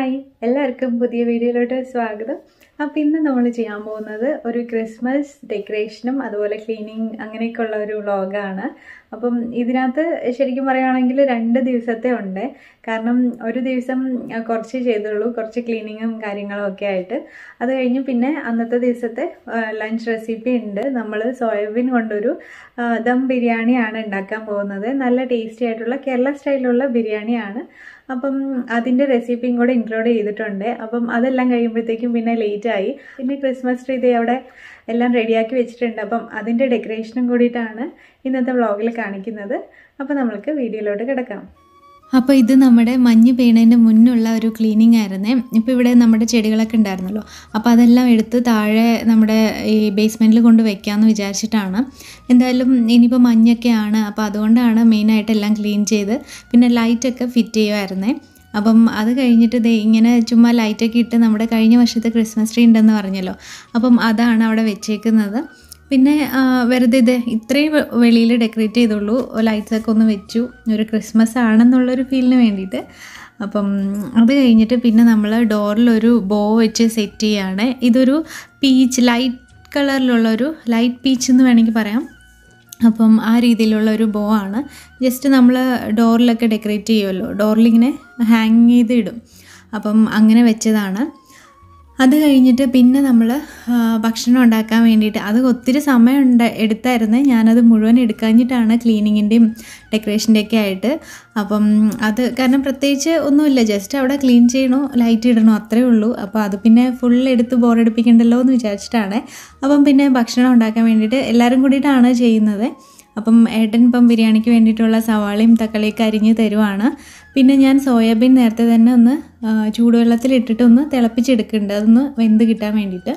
hi എല്ലാവർക്കും പുതിയ വീഡിയോയിലോട്ട് സ്വാഗതം അപ്പോൾ ഇന്ന് നമ്മൾ ചെയ്യാൻ പോകുന്നത് ഒരു ക്രിസ്മസ് ഡെക്കറേഷനും അതുപോലെ ക്ലീനിങ് അങ്ങനെയൊക്കെയുള്ള ഒരു വ്ളോഗാണ് അപ്പം ഇതിനകത്ത് ശരിക്കും പറയുകയാണെങ്കിൽ രണ്ട് ദിവസത്തെ ഉണ്ട് കാരണം ഒരു ദിവസം ആ, കുറച്ച് ചെയ്തുള്ളൂ കുറച്ച് ക്ലീനിങ്ങും കാര്യങ്ങളും ഒക്കെ ആയിട്ട് അത് കഴിഞ്ഞ് പിന്നെ അന്നത്തെ ദിവസത്തെ ലഞ്ച് റെസിപ്പി ഉണ്ട് നമ്മൾ സോയാബീൻ കൊണ്ടൊരു ആ, ദം ബിരിയാണിയാണ് ഉണ്ടാക്കാൻ പോകുന്നത് നല്ല ടേസ്റ്റി ആയിട്ടുള്ള കേരള സ്റ്റൈലിലുള്ള ബിരിയാണിയാണ് അപ്പം അതിൻ്റെ റെസിപ്പിയും കൂടെ ഇൻക്ലൂഡ് ചെയ്തിട്ടുണ്ട് അപ്പം അതെല്ലാം കഴിയുമ്പോഴത്തേക്കും പിന്നെ ലേറ്റ് ആയി പിന്നെ ക്രിസ്മസ് ട്രീ ഇത് അവിടെ എല്ലാം റെഡിയാക്കി വെച്ചിട്ടുണ്ട് അപ്പം അതിൻ്റെ ഡെക്കറേഷനും കൂടിയിട്ടാണ് ഇന്നത്തെ വ്ളോഗിൽ കാണിക്കുന്നത് അപ്പം നമ്മൾക്ക് വീഡിയോയിലോട്ട് കിടക്കാം അപ്പോൾ ഇത് നമ്മുടെ മഞ്ഞ് പെയ്യുന്നതിൻ്റെ മുന്നുള്ള ഒരു ക്ലീനിങ് ആയിരുന്നേ ഇപ്പോൾ ഇവിടെ നമ്മുടെ ചെടികളൊക്കെ ഉണ്ടായിരുന്നല്ലോ അപ്പോൾ അതെല്ലാം എടുത്ത് താഴെ നമ്മുടെ ഈ ബേസ്മെൻറ്റിൽ കൊണ്ട് വെക്കാമെന്ന് വിചാരിച്ചിട്ടാണ് എന്തായാലും ഇനിയിപ്പോൾ മഞ്ഞൊക്കെയാണ് അപ്പോൾ അതുകൊണ്ടാണ് മെയിനായിട്ട് എല്ലാം ക്ലീൻ ചെയ്ത് പിന്നെ ലൈറ്റൊക്കെ ഫിറ്റ് ചെയ്യുമായിരുന്നേ അപ്പം അത് കഴിഞ്ഞിട്ട് ദേ ഇങ്ങനെ ചുമ്മാ ലൈറ്റൊക്കെ ഇട്ട് നമ്മുടെ കഴിഞ്ഞ വർഷത്തെ ക്രിസ്മസ് ട്രീ ഉണ്ടെന്ന് പറഞ്ഞല്ലോ അപ്പം അതാണ് അവിടെ വെച്ചേക്കുന്നത് പിന്നെ ആ, വെറുതെ ഇത് ഇത്രയും വെളിയിൽ ഡെക്കറേറ്റ് ചെയ്തുള്ളൂ ലൈറ്റ്സൊക്കെ ഒന്ന് വെച്ചു ഒരു ക്രിസ്മസ് ആണെന്നുള്ളൊരു ഫീലിന് വേണ്ടിയിട്ട് അപ്പം അത് കഴിഞ്ഞിട്ട് പിന്നെ നമ്മൾ ഡോറിലൊരു ബോ വെച്ച് സെറ്റ് ചെയ്യാണ് ഇതൊരു പീച്ച് ലൈറ്റ് കളറിലുള്ളൊരു ലൈറ്റ് പീച്ച് എന്ന് വേണമെങ്കിൽ പറയാം അപ്പം ആ രീതിയിലുള്ള ഒരു ബോ ആണ് ജസ്റ്റ് നമ്മൾ ഡോറിലൊക്കെ ഡെക്കറേറ്റ് ചെയ്യുമല്ലോ ഡോറിലിങ്ങനെ ഹാങ് ചെയ്ത് ഇടും അപ്പം അങ്ങനെ വെച്ചതാണ് അത് കഴിഞ്ഞിട്ട് പിന്നെ നമ്മൾ ഭക്ഷണം ഉണ്ടാക്കാൻ വേണ്ടിയിട്ട് അത് ഒത്തിരി സമയം ഉണ്ട് എടുത്തായിരുന്നു ഞാനത് മുഴുവൻ എടുക്കാഞ്ഞിട്ടാണ് ക്ലീനിങ്ങിൻ്റെയും ഡെക്കറേഷൻ്റെയൊക്കെ ആയിട്ട് അപ്പം അത് കാരണം പ്രത്യേകിച്ച് ഒന്നുമില്ല ജസ്റ്റ് അവിടെ ക്ലീൻ ചെയ്യണോ ലൈറ്റ് ഇടണോ അത്രേ ഉള്ളൂ അപ്പോൾ അത് പിന്നെ ഫുൾ എടുത്ത് ബോറടിപ്പിക്കണ്ടല്ലോ എന്ന് വിചാരിച്ചിട്ടാണ് അപ്പം പിന്നെ ഭക്ഷണം ഉണ്ടാക്കാൻ വേണ്ടിയിട്ട് എല്ലാവരും കൂടിയിട്ടാണ് ചെയ്യുന്നത് അപ്പം ഏട്ടൻ ഇപ്പം ബിരിയാണിക്ക് വേണ്ടിയിട്ടുള്ള സവാളയും തക്കാളിയൊക്കെ അരിഞ്ഞ് തരുവാണ് പിന്നെ ഞാൻ സോയാബീൻ നേരത്തെ തന്നെ ഒന്ന് ആ, ചൂടുവെള്ളത്തിൽ ഇട്ടിട്ട് ഒന്ന് തിളപ്പിച്ചെടുക്കുന്നുണ്ട് അതൊന്ന് വെന്ത് കിട്ടാൻ വേണ്ടിയിട്ട്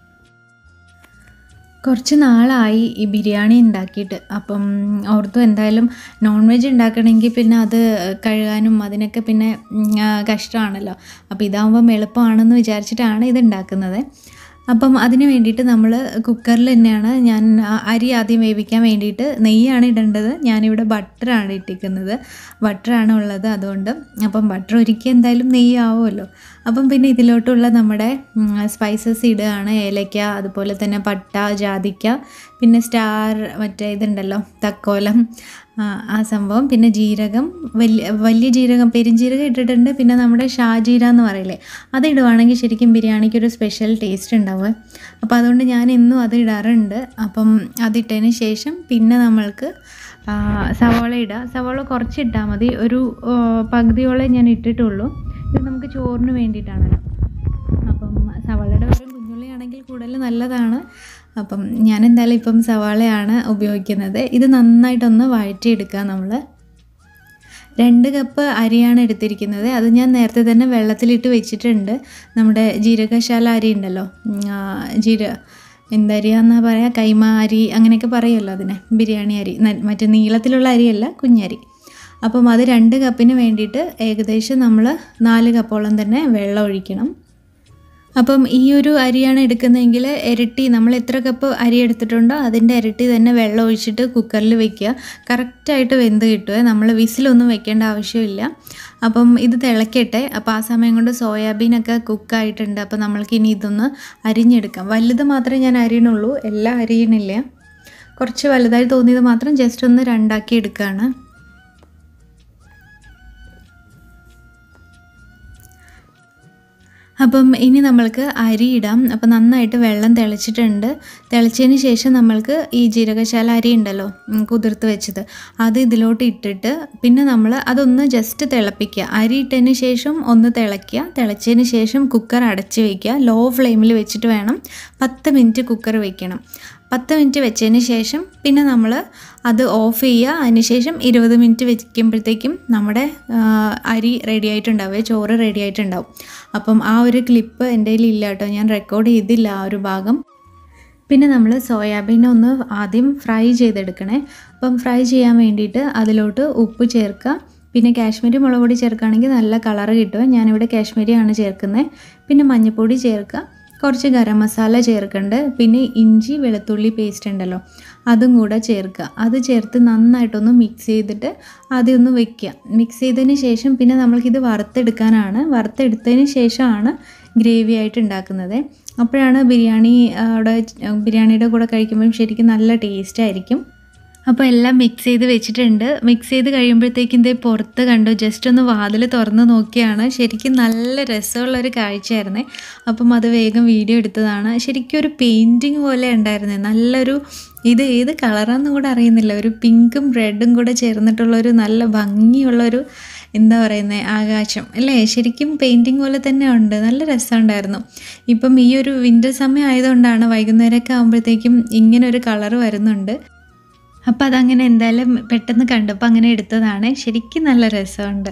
കുറച്ച് നാളായി ഈ ബിരിയാണി ഉണ്ടാക്കിയിട്ട് അപ്പം ഓർത്തു എന്തായാലും നോൺ വെജ് ഉണ്ടാക്കണമെങ്കിൽ പിന്നെ അത് കഴുകാനും അതിനൊക്കെ പിന്നെ ഉം, ആ, കഷ്ടമാണല്ലോ അപ്പോൾ ഇതാകുമ്പം എളുപ്പമാണെന്ന് വിചാരിച്ചിട്ടാണ് ഇത് ഉണ്ടാക്കുന്നത് അപ്പം അതിന് വേണ്ടിയിട്ട് നമ്മൾ കുക്കറിൽ തന്നെയാണ് ഞാൻ ആ അരി ആദ്യം വേവിക്കാൻ വേണ്ടിയിട്ട് നെയ്യാണ് ഇടേണ്ടത് ഞാനിവിടെ ബട്ടറാണ് ഇട്ടിരിക്കുന്നത് ബട്ടറാണ് ഉള്ളത് അതുകൊണ്ട് അപ്പം ബട്ടർ ഒരുക്കി എന്തായാലും നെയ്യ് ആവുമല്ലോ അപ്പം പിന്നെ ഇതിലോട്ടുള്ള നമ്മുടെ സ്പൈസസ് ഇടുകയാണ് ഏലയ്ക്ക അതുപോലെ തന്നെ പട്ട ജാതിക്ക പിന്നെ സ്റ്റാർ മറ്റേ ഇതുണ്ടല്ലോ തക്കോലം ആ, ആ സംഭവം പിന്നെ ജീരകം വലിയ വലിയ ജീരകം പെരുംജീരകം ഇട്ടിട്ടുണ്ട് പിന്നെ നമ്മുടെ ഷാജീര എന്ന് പറയില്ലേ അത് ഇടുവാണെങ്കിൽ ശരിക്കും ബിരിയാണിക്ക് ഒരു സ്പെഷ്യൽ ടേസ്റ്റ് ഉണ്ടാവും അപ്പോൾ അതുകൊണ്ട് ഞാൻ എന്നും അത് ഇടാറുണ്ട് അപ്പം അതിട്ടതിന് ശേഷം പിന്നെ നമ്മൾക്ക് ആ, സവാള ഇടുക സവാള കുറച്ച് ഇട്ടാൽ മതി ഒരു ആ, പകുതിയോളം ഞാൻ ഇട്ടിട്ടുള്ളൂ ഇത് നമുക്ക് ചോറിന് വേണ്ടിയിട്ടാണല്ലോ അപ്പം സവാളയുടെ പകരം കുഞ്ഞുള്ളിയാണെങ്കിൽ കൂടുതൽ നല്ലതാണ് അപ്പം ഞാൻ എന്തായാലും ഇപ്പം സവാളയാണ് ഉപയോഗിക്കുന്നത് ഇത് നന്നായിട്ടൊന്ന് വഴറ്റിയെടുക്കുക നമ്മൾ രണ്ട് കപ്പ് അരിയാണ് എടുത്തിരിക്കുന്നത് അത് ഞാൻ നേരത്തെ തന്നെ വെള്ളത്തിലിട്ട് വെച്ചിട്ടുണ്ട് നമ്മുടെ ജീരകശാല അരി ഉണ്ടല്ലോ ഉം, ആ, ജീര എന്തരിയാന്നാ പറയുക കൈമ അരി അങ്ങനെയൊക്കെ പറയുമല്ലോ അതിനെ ബിരിയാണി അരി ന- മറ്റേ നീളത്തിലുള്ള അരിയല്ല കുഞ്ഞരി അപ്പം അത് രണ്ട് കപ്പിന് വേണ്ടിയിട്ട് ഏകദേശം നമ്മൾ നാല് കപ്പോളം തന്നെ വെള്ളം ഒഴിക്കണം അപ്പം ഈ ഒരു അരിയാണ് എടുക്കുന്നതെങ്കിൽ ഇരട്ടി നമ്മൾ എത്ര കപ്പ് അരി എടുത്തിട്ടുണ്ടോ അതിൻ്റെ ഇരട്ടി തന്നെ വെള്ളം ഒഴിച്ചിട്ട് കുക്കറിൽ വെക്കുക കറക്റ്റായിട്ട് വെന്ത് കിട്ടുമേ നമ്മൾ വിസിലൊന്നും വെക്കേണ്ട ആവശ്യമില്ല അപ്പം ഇത് തിളക്കട്ടെ അപ്പോൾ ആ സമയം കൊണ്ട് സോയാബീനൊക്കെ കുക്കായിട്ടുണ്ട് അപ്പോൾ നമ്മൾക്ക് ഇനി ഇതൊന്ന് അരിഞ്ഞെടുക്കാം വലുത് മാത്രമേ ഞാൻ അരിയണുള്ളൂ എല്ലാം അരിയണില്ല കുറച്ച് വലുതായി തോന്നിയത് മാത്രം ജസ്റ്റ് ഒന്ന് രണ്ടാക്കി എടുക്കുകയാണ് അപ്പം ഇനി നമ്മൾക്ക് അരി ഇടാം അപ്പം നന്നായിട്ട് വെള്ളം തിളച്ചിട്ടുണ്ട് തിളച്ചതിന് ശേഷം നമ്മൾക്ക് ഈ ജീരകശാല അരി ഉണ്ടല്ലോ ഉം, കുതിർത്ത് വെച്ചത് അത് ഇതിലോട്ട് ഇട്ടിട്ട് പിന്നെ നമ്മൾ അതൊന്ന് ജസ്റ്റ് തിളപ്പിക്കുക അരി ഇട്ടതിന് ശേഷം ഒന്ന് തിളയ്ക്കുക തിളച്ചതിന് ശേഷം കുക്കർ അടച്ച് വയ്ക്കുക ലോ ഫ്ലെയിമിൽ വെച്ചിട്ട് വേണം പത്ത് മിനിറ്റ് കുക്കർ വെക്കണം പത്ത് മിനിറ്റ് വെച്ചതിന് ശേഷം പിന്നെ നമ്മൾ അത് ഓഫ് ചെയ്യുക അതിനുശേഷം ഇരുപത് മിനിറ്റ് വെക്കുമ്പോഴത്തേക്കും നമ്മുടെ ആ, അരി റെഡി ആയിട്ടുണ്ടാവുക ചോറ് റെഡി ആയിട്ടുണ്ടാവും അപ്പം ആ ഒരു ക്ലിപ്പ് എൻ്റെ കയ്യിൽ ഇല്ല കേട്ടോ ഞാൻ റെക്കോർഡ് ചെയ്തില്ല ആ ഒരു ഭാഗം പിന്നെ നമ്മൾ സോയാബീൻ ഒന്ന് ആദ്യം ഫ്രൈ ചെയ്തെടുക്കണേ അപ്പം ഫ്രൈ ചെയ്യാൻ വേണ്ടിയിട്ട് അതിലോട്ട് ഉപ്പ് ചേർക്കുക പിന്നെ കാശ്മീരി മുളക് പൊടി ചേർക്കുകയാണെങ്കിൽ നല്ല കളറ് കിട്ടും ഞാനിവിടെ കാശ്മീരിയാണ് ചേർക്കുന്നത് പിന്നെ മഞ്ഞൾപ്പൊടി ചേർക്കുക കുറച്ച് ഗരം മസാല ചേർക്കുന്നുണ്ട് പിന്നെ ഇഞ്ചി വെളുത്തുള്ളി പേസ്റ്റ് ഉണ്ടല്ലോ അതും കൂടെ ചേർക്കുക അത് ചേർത്ത് നന്നായിട്ടൊന്ന് മിക്സ് ചെയ്തിട്ട് ആദ്യം ഒന്ന് വെക്കുക മിക്സ് ചെയ്തതിന് ശേഷം പിന്നെ നമ്മൾക്കിത് വറുത്തെടുക്കാനാണ് വറുത്തെടുത്തതിന് ശേഷമാണ് ഗ്രേവി ആയിട്ട് ഉണ്ടാക്കുന്നത് അപ്പോഴാണ് ബിരിയാണി അവിടെ ബിരിയാണിയുടെ കൂടെ കഴിക്കുമ്പോൾ ശരിക്കും നല്ല ടേസ്റ്റ് ആയിരിക്കും അപ്പോൾ എല്ലാം മിക്സ് ചെയ്ത് വെച്ചിട്ടുണ്ട് മിക്സ് ചെയ്ത് കഴിയുമ്പോഴത്തേക്കും ഇതേ പുറത്ത് കണ്ടു ജസ്റ്റ് ഒന്ന് വാതിൽ തുറന്ന് നോക്കിയാണ് ശരിക്കും നല്ല രസമുള്ളൊരു കാഴ്ചയായിരുന്നേ അപ്പം അത് വേഗം വീഡിയോ എടുത്തതാണ് ശരിക്കും ഒരു പെയിൻറ്റിങ് പോലെ ഉണ്ടായിരുന്നേ നല്ലൊരു ഇത് ഏത് കളറാണെന്ന് കൂടെ അറിയുന്നില്ല ഒരു പിങ്കും റെഡും കൂടെ ചേർന്നിട്ടുള്ളൊരു നല്ല ഭംഗിയുള്ളൊരു എന്താ പറയുന്നത് ആകാശം അല്ലേ ശരിക്കും പെയിൻറ്റിങ് പോലെ തന്നെ ഉണ്ട് നല്ല രസമുണ്ടായിരുന്നു ഇപ്പം ഈ ഒരു വിൻ്റർ സമയം ആയതുകൊണ്ടാണ് വൈകുന്നേരമൊക്കെ ആകുമ്പോഴത്തേക്കും ഇങ്ങനെ ഒരു കളർ വരുന്നുണ്ട് അപ്പം അതങ്ങനെ എന്തായാലും പെട്ടെന്ന് കണ്ടപ്പോൾ അങ്ങനെ എടുത്തതാണ് ശരിക്കും നല്ല രസമുണ്ട്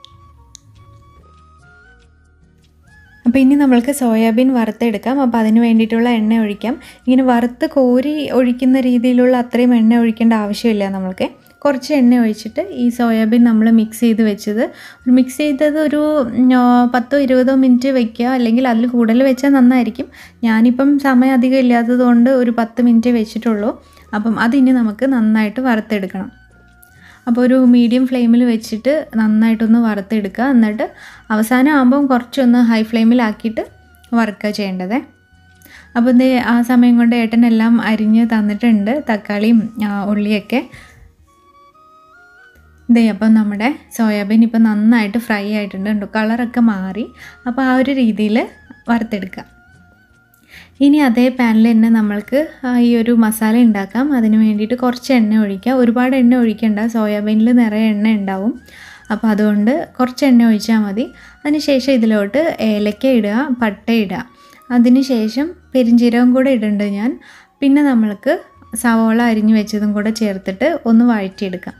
അപ്പോൾ ഇനി നമ്മൾക്ക് സോയാബീൻ വറുത്തെടുക്കാം അപ്പോൾ അതിന് വേണ്ടിയിട്ടുള്ള എണ്ണ ഒഴിക്കാം ഇങ്ങനെ വറുത്ത് കോരി ഒഴിക്കുന്ന രീതിയിലുള്ള അത്രയും എണ്ണ ഒഴിക്കേണ്ട ആവശ്യമില്ല നമ്മൾക്ക് കുറച്ച് എണ്ണ ഒഴിച്ചിട്ട് ഈ സോയാബീൻ നമ്മൾ മിക്സ് ചെയ്ത് വെച്ചത് ഒരു മിക്സ് ചെയ്തത് ഒരു ഉം, ആ, പത്തോ ഇരുപതോ മിനിറ്റ് വെക്കുക അല്ലെങ്കിൽ അതിൽ കൂടുതൽ വെച്ചാൽ നന്നായിരിക്കും ഞാനിപ്പം സമയം അധികം ഇല്ലാത്തത് കൊണ്ട് ഒരു പത്ത് മിനിറ്റ് വെച്ചിട്ടുള്ളൂ അപ്പം അതിനി നമുക്ക് നന്നായിട്ട് വറുത്തെടുക്കണം അപ്പോൾ ഒരു മീഡിയം ഫ്ലെയിമിൽ വെച്ചിട്ട് നന്നായിട്ടൊന്ന് വറുത്തെടുക്കുക എന്നിട്ട് അവസാനം ആകുമ്പം കുറച്ചൊന്ന് ഹൈ ഫ്ലെയിമിലാക്കിയിട്ട് വറുക്കുക ചെയ്യേണ്ടത് അപ്പോൾ ഇത് ആ സമയം കൊണ്ട് ഏട്ടനെല്ലാം അരിഞ്ഞ് തന്നിട്ടുണ്ട് തക്കാളിയും ആ, ഉള്ളിയൊക്കെ ഇതേ അപ്പം നമ്മുടെ സോയാബീൻ ഇപ്പം നന്നായിട്ട് ഫ്രൈ ആയിട്ടുണ്ട് കണ്ടോ കളറൊക്കെ മാറി അപ്പോൾ ആ ഒരു രീതിയിൽ വറുത്തെടുക്കുക ഇനി അതേ പാനിൽ തന്നെ നമ്മൾക്ക് ആ, ഈ ഒരു മസാല ഉണ്ടാക്കാം അതിന് വേണ്ടിയിട്ട് കുറച്ച് എണ്ണ ഒഴിക്കുക ഒരുപാട് എണ്ണ ഒഴിക്കണ്ട സോയാബീനിൽ നിറയെ എണ്ണ ഉണ്ടാവും അപ്പോൾ അതുകൊണ്ട് കുറച്ച് എണ്ണ ഒഴിച്ചാൽ മതി അതിനുശേഷം ഇതിലോട്ട് ഏലക്ക ഇടുക പട്ട ഇടുക അതിന് ശേഷം പെരിഞ്ജീരകം കൂടെ ഇടുന്നുണ്ട് ഞാൻ പിന്നെ നമ്മൾക്ക് സവോള അരിഞ്ഞു വെച്ചതും കൂടെ ചേർത്തിട്ട് ഒന്ന് വഴറ്റിയെടുക്കാം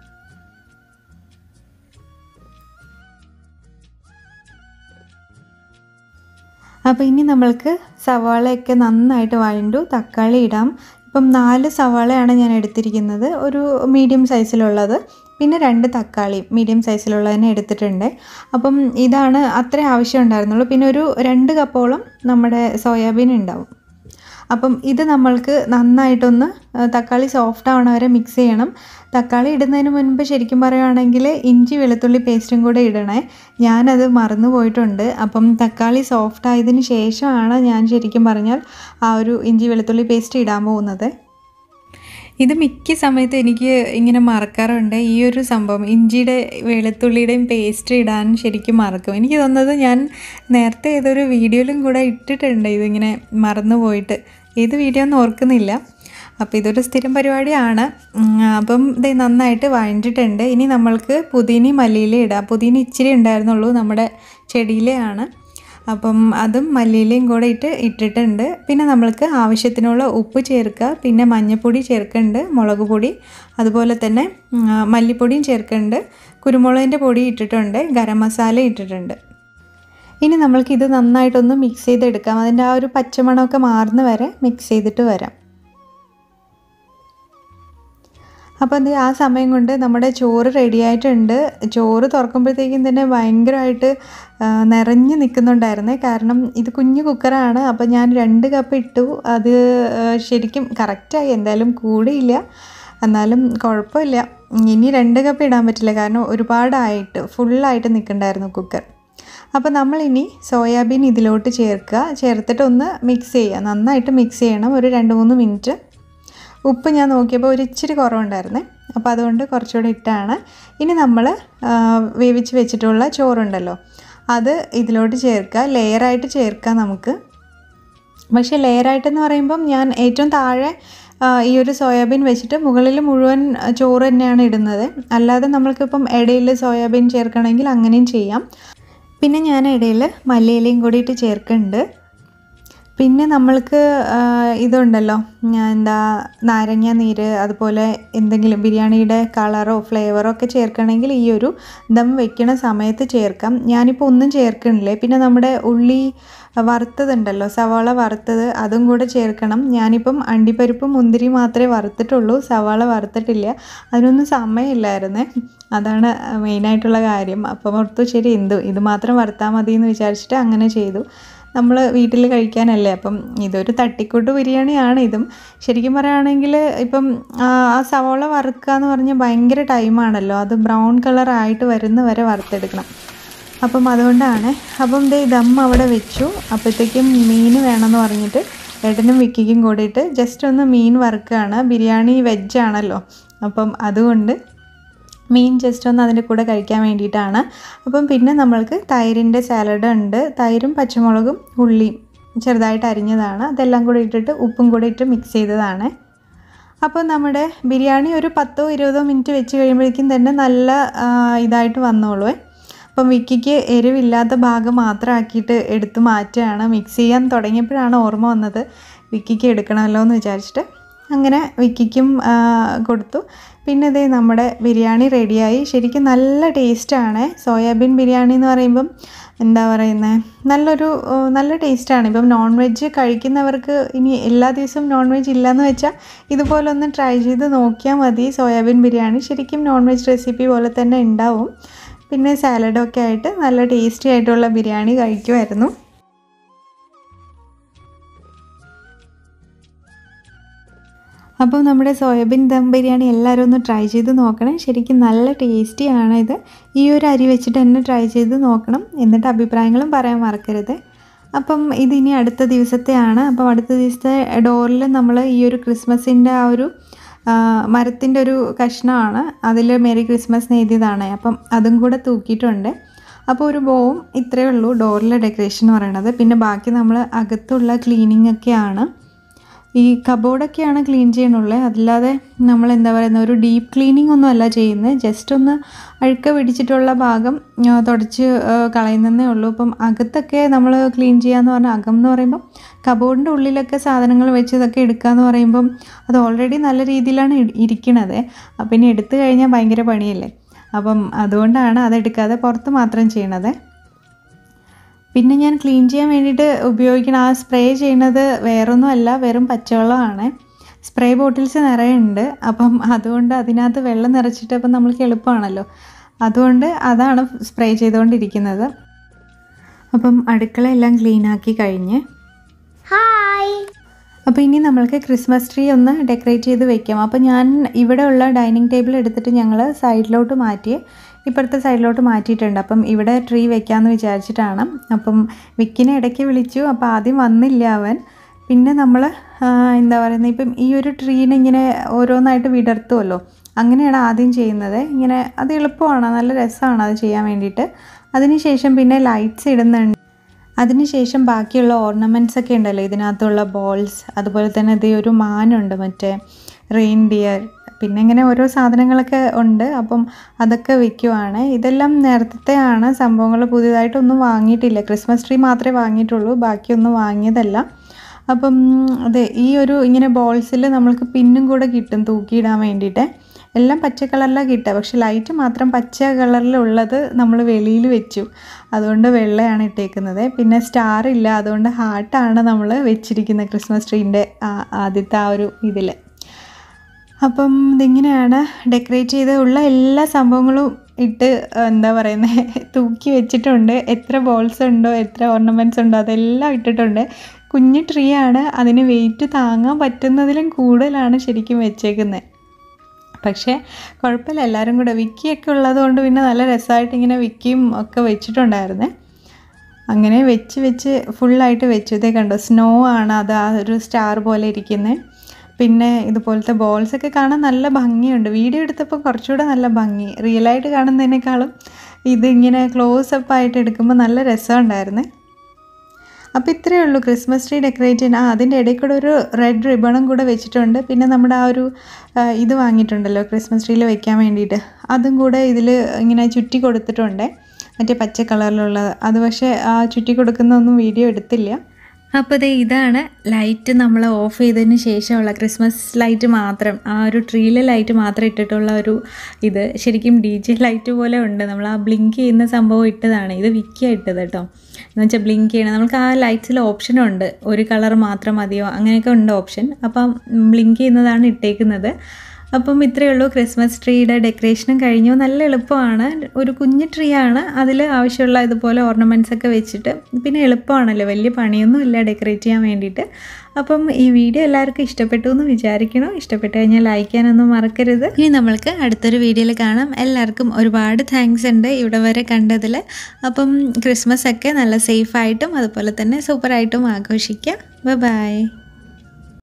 അപ്പോൾ ഇനി നമ്മൾക്ക് സവാളയൊക്കെ നന്നായിട്ട് വഴണ്ടു തക്കാളി ഇടാം ഇപ്പം നാല് സവാളയാണ് ഞാൻ എടുത്തിരിക്കുന്നത് ഒരു മീഡിയം സൈസിലുള്ളത് പിന്നെ രണ്ട് തക്കാളി മീഡിയം സൈസിലുള്ളതിനെ എടുത്തിട്ടുണ്ട് അപ്പം ഇതാണ് അത്രേ ആവശ്യം ഉണ്ടായിരുന്നുള്ളൂ പിന്നെ ഒരു രണ്ട് കപ്പോളം നമ്മുടെ സോയാബീൻ ഉണ്ടാവും അപ്പം ഇത് നമ്മൾക്ക് നന്നായിട്ടൊന്ന് ആ, തക്കാളി സോഫ്റ്റ് ആവണ വരെ മിക്സ് ചെയ്യണം തക്കാളി ഇടുന്നതിന് മുൻപ് ശരിക്കും പറയുകയാണെങ്കിൽ ഇഞ്ചി വെളുത്തുള്ളി പേസ്റ്റും കൂടെ ഇടണേ ഞാനത് മറന്നു പോയിട്ടുണ്ട് അപ്പം തക്കാളി സോഫ്റ്റ് ആയതിന് ശേഷമാണ് ഞാൻ ശരിക്കും പറഞ്ഞാൽ ആ ഒരു ഇഞ്ചി വെളുത്തുള്ളി പേസ്റ്റ് ഇടാൻ പോകുന്നത് ഇത് മിക്ക സമയത്ത് എനിക്ക് ഇങ്ങനെ മറക്കാറുണ്ട് ഈ ഒരു സംഭവം ഇഞ്ചിയുടെ വെളുത്തുള്ളിയുടെയും പേസ്റ്റ് ഇടാൻ ശരിക്കും മറക്കും എനിക്ക് തോന്നുന്നത് ഞാൻ നേരത്തെ ഏതൊരു വീഡിയോയിലും കൂടെ ഇട്ടിട്ടുണ്ട് ഇതിങ്ങനെ മറന്നു പോയിട്ട് ഏത് വീഡിയോ ഒന്നും ഓർക്കുന്നില്ല അപ്പോൾ ഇതൊരു സ്ഥിരം പരിപാടിയാണ് ഉം, അപ്പം ഇത് നന്നായിട്ട് വഴണ്ടിട്ടുണ്ട് ഇനി നമ്മൾക്ക് പുതിന മല്ലിയില ഇടാം പുതിന ഇച്ചിരി ഉണ്ടായിരുന്നുള്ളൂ നമ്മുടെ ചെടിയിലെയാണ് അപ്പം അതും മല്ലിയിലയും കൂടെ ഇട്ട് ഇട്ടിട്ടുണ്ട് പിന്നെ നമ്മൾക്ക് ആവശ്യത്തിനുള്ള ഉപ്പ് ചേർക്കുക പിന്നെ മഞ്ഞൾപ്പൊടി ചേർക്കുന്നുണ്ട് മുളക് പൊടി അതുപോലെ തന്നെ ഉം, ആ, മല്ലിപ്പൊടിയും ചേർക്കുന്നുണ്ട് കുരുമുളകിൻ്റെ പൊടി ഇട്ടിട്ടുണ്ട് ഗരം മസാല ഇട്ടിട്ടുണ്ട് ഇനി നമ്മൾക്കിത് നന്നായിട്ടൊന്ന് മിക്സ് ചെയ്തെടുക്കാം അതിൻ്റെ ആ ഒരു പച്ചമണമൊക്കെ മാറുന്ന വരെ മിക്സ് ചെയ്തിട്ട് വരാം അപ്പോൾ അത് ആ സമയം കൊണ്ട് നമ്മുടെ ചോറ് റെഡി ആയിട്ടുണ്ട് ചോറ് തുറക്കുമ്പോഴത്തേക്കും തന്നെ ഭയങ്കരമായിട്ട് ആ, നിറഞ്ഞ് നിൽക്കുന്നുണ്ടായിരുന്നേ കാരണം ഇത് കുഞ്ഞു കുക്കറാണ് അപ്പോൾ ഞാൻ രണ്ട് കപ്പ് ഇട്ടു അത് ആ, ശരിക്കും കറക്റ്റായി എന്തായാലും കൂടിയില്ല എന്നാലും കുഴപ്പമില്ല ഇനി രണ്ട് കപ്പ് ഇടാൻ പറ്റില്ല കാരണം ഒരുപാടായിട്ട് ഫുള്ളായിട്ട് നിൽക്കണ്ടായിരുന്നു കുക്കർ അപ്പോൾ നമ്മളിനി സോയാബീൻ ഇതിലോട്ട് ചേർക്കുക ചേർത്തിട്ട് ഒന്ന് മിക്സ് ചെയ്യുക നന്നായിട്ട് മിക്സ് ചെയ്യണം ഒരു രണ്ട് മൂന്ന് മിനിറ്റ് ഉപ്പ് ഞാൻ നോക്കിയപ്പോൾ ഒരു ഇച്ചിരി കുറവുണ്ടായിരുന്നേ അപ്പോൾ അതുകൊണ്ട് കുറച്ചുകൂടി ഇട്ടാണ് ഇനി നമ്മൾ വേവിച്ച് വെച്ചിട്ടുള്ള ചോറുണ്ടല്ലോ അത് ഇതിലോട്ട് ചേർക്കുക ലെയറായിട്ട് ചേർക്കുക നമുക്ക് പക്ഷേ ലെയറായിട്ടെന്ന് പറയുമ്പം ഞാൻ ഏറ്റവും താഴെ ആ, ഈ ഒരു സോയാബീൻ വെച്ചിട്ട് മുകളിൽ മുഴുവൻ ആ, ചോറ് തന്നെയാണ് ഇടുന്നത് അല്ലാതെ നമ്മൾക്കിപ്പം ഇടയിൽ സോയാബീൻ ചേർക്കണമെങ്കിൽ അങ്ങനെയും ചെയ്യാം പിന്നെ ഞാൻ ഇടയിൽ മല്ലിയിലയും കൂടിയിട്ട് ചേർക്കുന്നുണ്ട് പിന്നെ നമ്മൾക്ക് ആ, ഇതുണ്ടല്ലോ ഞാൻ എന്താ നാരങ്ങ നീര് അതുപോലെ എന്തെങ്കിലും ബിരിയാണിയുടെ കളറോ ഫ്ലേവറോ ഒക്കെ ചേർക്കണമെങ്കിൽ ഈ ഒരു ദം വെക്കണ സമയത്ത് ചേർക്കാം ഞാനിപ്പോൾ ഒന്നും ചേർക്കണില്ലേ പിന്നെ നമ്മുടെ ഉള്ളി വറുത്തതുണ്ടല്ലോ സവാള വറുത്തത് അതും കൂടെ ചേർക്കണം ഞാനിപ്പം അണ്ടിപ്പരിപ്പും മുന്തിരി മാത്രമേ വറുത്തിട്ടുള്ളൂ സവാള വറുത്തിട്ടില്ല അതിനൊന്നും സമയമില്ലായിരുന്നേ അതാണ് മെയിനായിട്ടുള്ള കാര്യം അപ്പം ഓർത്തു ശരി എന്തു ഇത് മാത്രം വറുത്താൽ മതി എന്ന് വിചാരിച്ചിട്ട് അങ്ങനെ ചെയ്തു നമ്മൾ വീട്ടിൽ കഴിക്കാനല്ലേ അപ്പം ഇതൊരു തട്ടിക്കൂട്ട് ബിരിയാണിയാണ് ഇതും ശരിക്കും പറയുകയാണെങ്കിൽ ഇപ്പം ആ ആ സവോള വറുക്കുക എന്ന് പറഞ്ഞാൽ ഭയങ്കര ടൈമാണല്ലോ അത് ബ്രൗൺ കളർ ആയിട്ട് വരുന്ന വരെ വറുത്തെടുക്കണം അപ്പം അതുകൊണ്ടാണ് അപ്പം ദേ ദം അവിടെ വെച്ചു അപ്പോഴത്തേക്കും മീൻ വേണമെന്ന് പറഞ്ഞിട്ട് ഏട്ടനും വിക്കിക്കും കൂടിയിട്ട് ജസ്റ്റ് ഒന്ന് മീൻ വറുക്കുകയാണ് ബിരിയാണി വെജ് ആണല്ലോ അപ്പം അതുകൊണ്ട് മീൻ ജസ്റ്റ് ഒന്ന് അതിൻ്റെ കൂടെ കഴിക്കാൻ വേണ്ടിയിട്ടാണ് അപ്പം പിന്നെ നമ്മൾക്ക് തൈരിൻ്റെ സാലഡ് ഉണ്ട് തൈരും പച്ചമുളകും ഉള്ളിയും ചെറുതായിട്ട് അരിഞ്ഞതാണ് അതെല്ലാം കൂടി ഇട്ടിട്ട് ഉപ്പും കൂടി ഇട്ട് മിക്സ് ചെയ്തതാണ് അപ്പോൾ നമ്മുടെ ബിരിയാണി ഒരു പത്തോ ഇരുപതോ മിനിറ്റ് വെച്ച് കഴിയുമ്പോഴേക്കും തന്നെ നല്ല ആ, ഇതായിട്ട് വന്നോളൂ അപ്പം വിക്കിക്ക് എരിവില്ലാത്ത ഭാഗം മാത്രം ആക്കിയിട്ട് എടുത്ത് മാറ്റുകയാണ് മിക്സ് ചെയ്യാൻ തുടങ്ങിയപ്പോഴാണ് ഓർമ്മ വന്നത് വിക്കിക്ക് എടുക്കണമല്ലോ എന്ന് വിചാരിച്ചിട്ട് അങ്ങനെ വിക്കിക്കും ആ, കൊടുത്തു പിന്നെ ഇതേ നമ്മുടെ ബിരിയാണി റെഡിയായി ശരിക്കും നല്ല ടേസ്റ്റാണ് സോയാബീൻ ബിരിയാണി എന്ന് പറയുമ്പം എന്താ പറയുന്നത് നല്ലൊരു ആ, നല്ല ടേസ്റ്റാണ് ഇപ്പം നോൺ വെജ് കഴിക്കുന്നവർക്ക് ഇനി എല്ലാ ദിവസവും നോൺ വെജ് ഇല്ലയെന്ന് വെച്ചാൽ ഇതുപോലെ ഒന്ന് ട്രൈ ചെയ്ത് നോക്കിയാൽ മതി സോയാബീൻ ബിരിയാണി ശരിക്കും നോൺ വെജ് റെസിപ്പി പോലെ തന്നെ ഉണ്ടാവും പിന്നെ സാലഡൊക്കെ ആയിട്ട് നല്ല ടേസ്റ്റി ആയിട്ടുള്ള ബിരിയാണി കഴിക്കുമായിരുന്നു അപ്പോൾ നമ്മുടെ സോയാബീൻ ദം ബിരിയാണി എല്ലാവരും ഒന്ന് ട്രൈ ചെയ്ത് നോക്കണം ശരിക്കും നല്ല ടേസ്റ്റിയാണ് ഇത് ഈ ഒരു അരി വെച്ചിട്ട് തന്നെ ട്രൈ ചെയ്ത് നോക്കണം എന്നിട്ട് അഭിപ്രായങ്ങളും പറയാൻ മറക്കരുത് അപ്പം ഇതിനി അടുത്ത ദിവസത്തെയാണ് അപ്പം അടുത്ത ദിവസത്തെ ഡോറിൽ നമ്മൾ ഈ ഒരു ക്രിസ്മസിൻ്റെ ആ ഒരു മരത്തിൻ്റെ ഒരു കഷ്ണമാണ് അതിൽ മേരി ക്രിസ്മസ് എഴുതിയതാണ് അപ്പം അതും കൂടെ തൂക്കിയിട്ടുണ്ട് അപ്പോൾ ഒരു ബോവും ഇത്രയേ ഉള്ളൂ ഡോറിലെ ഡെക്കറേഷൻ എന്ന് പറയുന്നത് പിന്നെ ബാക്കി നമ്മൾ അകത്തുള്ള ക്ലീനിങ് ഒക്കെയാണ് ഈ കബോർഡൊക്കെയാണ് ക്ലീൻ ചെയ്യണുള്ളത് അല്ലാതെ നമ്മൾ എന്താ പറയുന്ന ഒരു ഡീപ്പ് ക്ലീനിങ് ഒന്നും അല്ല ചെയ്യുന്നത് ജസ്റ്റ് ഒന്ന് അഴുക്ക പിടിച്ചിട്ടുള്ള ഭാഗം ആ, തുടച്ച് ആ, കളയുന്നതേ ഉള്ളൂ ഇപ്പം അകത്തൊക്കെ നമ്മൾ ക്ലീൻ ചെയ്യാന്ന് പറഞ്ഞാൽ അകം എന്ന് പറയുമ്പം കബോർഡിൻ്റെ ഉള്ളിലൊക്കെ സാധനങ്ങൾ വെച്ച് ഇതൊക്കെ എടുക്കാന്ന് പറയുമ്പം അത് ഓൾറെഡി നല്ല രീതിയിലാണ് ഇ- ഇരിക്കണത് അപ്പം ഇനി എടുത്തു കഴിഞ്ഞാൽ ഭയങ്കര പണിയല്ലേ അപ്പം അതുകൊണ്ടാണ് അതെടുക്കാതെ പുറത്ത് മാത്രം ചെയ്യണത് പിന്നെ ഞാൻ ക്ലീൻ ചെയ്യാൻ വേണ്ടിയിട്ട് ഉപയോഗിക്കുന്ന ആ സ്പ്രേ ചെയ്യുന്നത് വേറൊന്നും അല്ല വെറും പച്ചവെള്ളമാണ് സ്പ്രേ ബോട്ടിൽസ് നിറയെ ഉണ്ട് അപ്പം അതുകൊണ്ട് അതിനകത്ത് വെള്ളം നിറച്ചിട്ട് അപ്പം നമ്മൾക്ക് എളുപ്പമാണല്ലോ അതുകൊണ്ട് അതാണ് സ്പ്രേ ചെയ്തുകൊണ്ടിരിക്കുന്നത് അപ്പം അടുക്കളയെല്ലാം ക്ലീൻ ആക്കി കഴിഞ്ഞ് അപ്പോൾ ഇനി നമ്മൾക്ക് ക്രിസ്മസ് ട്രീ ഒന്ന് ഡെക്കറേറ്റ് ചെയ്ത് വെക്കാം അപ്പോൾ ഞാൻ ഇവിടെ ഉള്ള ഡൈനിങ് ടേബിൾ എടുത്തിട്ട് ഞങ്ങൾ സൈഡിലോട്ട് മാറ്റി ഇപ്പുറത്തെ സൈഡിലോട്ട് മാറ്റിയിട്ടുണ്ട് അപ്പം ഇവിടെ ട്രീ വെക്കാമെന്ന് വിചാരിച്ചിട്ടാണ് അപ്പം വിക്കിനെ ഇടയ്ക്ക് വിളിച്ചു അപ്പോൾ ആദ്യം വന്നില്ല അവൻ പിന്നെ നമ്മൾ എന്താ പറയുന്നത് ഇപ്പം ഈ ഒരു ട്രീനെ ഇങ്ങനെ ഓരോന്നായിട്ട് വിടർത്തുമല്ലോ അങ്ങനെയാണ് ആദ്യം ചെയ്യുന്നത് ഇങ്ങനെ അത് എളുപ്പമാണ് നല്ല രസമാണ് അത് ചെയ്യാൻ വേണ്ടിയിട്ട് അതിനുശേഷം പിന്നെ ലൈറ്റ്സ് ഇടുന്നുണ്ട് അതിനുശേഷം ബാക്കിയുള്ള ഓർണമെൻറ്റ്സ് ഒക്കെ ഉണ്ടല്ലോ ഇതിനകത്തുള്ള ബോൾസ് അതുപോലെ തന്നെ ഇത് ഒരു മാനുണ്ട് മറ്റേ റെയിൻഡിയർ പിന്നെ ഇങ്ങനെ ഓരോ സാധനങ്ങളൊക്കെ ഉണ്ട് അപ്പം അതൊക്കെ വിൽക്കുവാണ് ഇതെല്ലാം നേരത്തെയാണ് സംഭവങ്ങൾ പുതിയതായിട്ടൊന്നും വാങ്ങിയിട്ടില്ല ക്രിസ്മസ് ട്രീ മാത്രമേ വാങ്ങിയിട്ടുള്ളൂ ബാക്കിയൊന്നും വാങ്ങിയതല്ല അപ്പം അതെ ഈ ഒരു ഇങ്ങനെ ബോൾസിൽ നമ്മൾക്ക് പിന്നും കൂടെ കിട്ടും തൂക്കിയിടാൻ വേണ്ടിയിട്ട് എല്ലാം പച്ച കളറിലാണ് കിട്ടുക പക്ഷെ ലൈറ്റ് മാത്രം പച്ച കളറിലുള്ളത് നമ്മൾ വെളിയിൽ വെച്ചു അതുകൊണ്ട് വെള്ളയാണ് ഇട്ടേക്കുന്നത് പിന്നെ സ്റ്റാർ ഇല്ല അതുകൊണ്ട് ഹാർട്ടാണ് നമ്മൾ വെച്ചിരിക്കുന്നത് ക്രിസ്മസ് ട്രീൻ്റെ ആദ്യത്തെ ആ ഒരു ഇതിൽ അപ്പം ഇതിങ്ങനെയാണ് ഡെക്കറേറ്റ് ചെയ്ത് ഉള്ള എല്ലാ സംഭവങ്ങളും ഇട്ട് എന്താ പറയുന്നത് തൂക്കി വെച്ചിട്ടുണ്ട് എത്ര ബോൾസ് ഉണ്ടോ എത്ര ഓർണമെൻറ്റ്സ് ഉണ്ടോ അതെല്ലാം ഇട്ടിട്ടുണ്ട് കുഞ്ഞു ട്രീ ആണ് അതിന് വെയിറ്റ് താങ്ങാൻ പറ്റുന്നതിലും കൂടുതലാണ് ശരിക്കും വെച്ചേക്കുന്നത് പക്ഷേ കുഴപ്പമില്ല എല്ലാവരും കൂടെ വിക്കിയൊക്കെ ഉള്ളത് കൊണ്ട് പിന്നെ നല്ല രസമായിട്ട് ഇങ്ങനെ വിക്കിയും ഒക്കെ വെച്ചിട്ടുണ്ടായിരുന്നേ അങ്ങനെ വെച്ച് വെച്ച് ഫുള്ളായിട്ട് വെച്ചു ഇതേ കണ്ടോ സ്നോ ആണ് അത് ആ ഒരു സ്റ്റാർ പോലെ ഇരിക്കുന്നത് പിന്നെ ഇതുപോലത്തെ ബോൾസ് ഒക്കെ കാണാൻ നല്ല ഭംഗിയുണ്ട് വീഡിയോ എടുത്തപ്പോൾ കുറച്ചുകൂടെ നല്ല ഭംഗി റിയലായിട്ട് കാണുന്നതിനേക്കാളും ഇതിങ്ങനെ ക്ലോസ് അപ്പ് ആയിട്ട് എടുക്കുമ്പോൾ നല്ല രസമുണ്ടായിരുന്നേ അപ്പോൾ ഇത്രയേ ഉള്ളൂ ക്രിസ്മസ് ട്രീ ഡെക്കറേറ്റ് ചെയ്യാൻ ആ അതിൻ്റെ ഇടയിൽ കൂടെ ഒരു റെഡ് റിബണും കൂടെ വെച്ചിട്ടുണ്ട് പിന്നെ നമ്മുടെ ആ ഒരു ആ, ഇത് വാങ്ങിയിട്ടുണ്ടല്ലോ ക്രിസ്മസ് ട്രീയിൽ വെക്കാൻ വേണ്ടിയിട്ട് അതും കൂടെ ഇതിൽ ഇങ്ങനെ ചുറ്റി കൊടുത്തിട്ടുണ്ട് മറ്റേ പച്ച കളറിലുള്ളത് അത് പക്ഷേ ആ ചുറ്റി കൊടുക്കുന്നൊന്നും വീഡിയോ എടുത്തില്ല അപ്പോൾ ദേ ഇതാണ് ലൈറ്റ് നമ്മൾ ഓഫ് ചെയ്തതിന് ശേഷമുള്ള ക്രിസ്മസ് ലൈറ്റ് മാത്രം ആ ഒരു ട്രീയിലെ ലൈറ്റ് മാത്രം ഇട്ടിട്ടുള്ള ഒരു ഇത് ശരിക്കും ഡി ജെ ലൈറ്റ് പോലെ ഉണ്ട് നമ്മൾ ആ ബ്ലിങ്ക് ചെയ്യുന്ന സംഭവം ഇട്ടതാണ് ഇത് വിക്കിയ ഇട്ടത് കേട്ടോ എന്ന് വെച്ചാൽ ബ്ലിങ്ക് ചെയ്യണം നമുക്ക് ആ ലൈറ്റ്സിൽ ഓപ്ഷനുണ്ട് ഒരു കളർ മാത്രം മതിയോ അങ്ങനെയൊക്കെ ഉണ്ട് ഓപ്ഷൻ അപ്പം ബ്ലിങ്ക് ചെയ്യുന്നതാണ് ഇട്ടേക്കുന്നത് അപ്പം ഇത്രയേ ഉള്ളൂ ക്രിസ്മസ് ട്രീയുടെ ഡെക്കറേഷനും കഴിഞ്ഞു നല്ല എളുപ്പമാണ് ഒരു കുഞ്ഞു ട്രീ ആണ് അതിൽ ആവശ്യമുള്ള ഇതുപോലെ ഓർണമെൻറ്റ്സ് ഒക്കെ വെച്ചിട്ട് പിന്നെ എളുപ്പമാണല്ലോ വലിയ പണിയൊന്നും ഇല്ല ഡെക്കറേറ്റ് ചെയ്യാൻ വേണ്ടിയിട്ട് അപ്പം ഈ വീഡിയോ എല്ലാവർക്കും ഇഷ്ടപ്പെട്ടു എന്ന് വിചാരിക്കണം ഇഷ്ടപ്പെട്ട് കഴിഞ്ഞാൽ ലൈക്ക് ചെയ്യാനൊന്നും മറക്കരുത് ഇനി നമ്മൾക്ക് അടുത്തൊരു വീഡിയോയിൽ കാണാം എല്ലാവർക്കും ഒരുപാട് താങ്ക്സ് ഉണ്ട് ഇവിടെ വരെ കണ്ടതിൽ അപ്പം ക്രിസ്മസ് ഒക്കെ നല്ല സേഫായിട്ടും അതുപോലെ തന്നെ സൂപ്പറായിട്ടും ആഘോഷിക്കാം ബൈ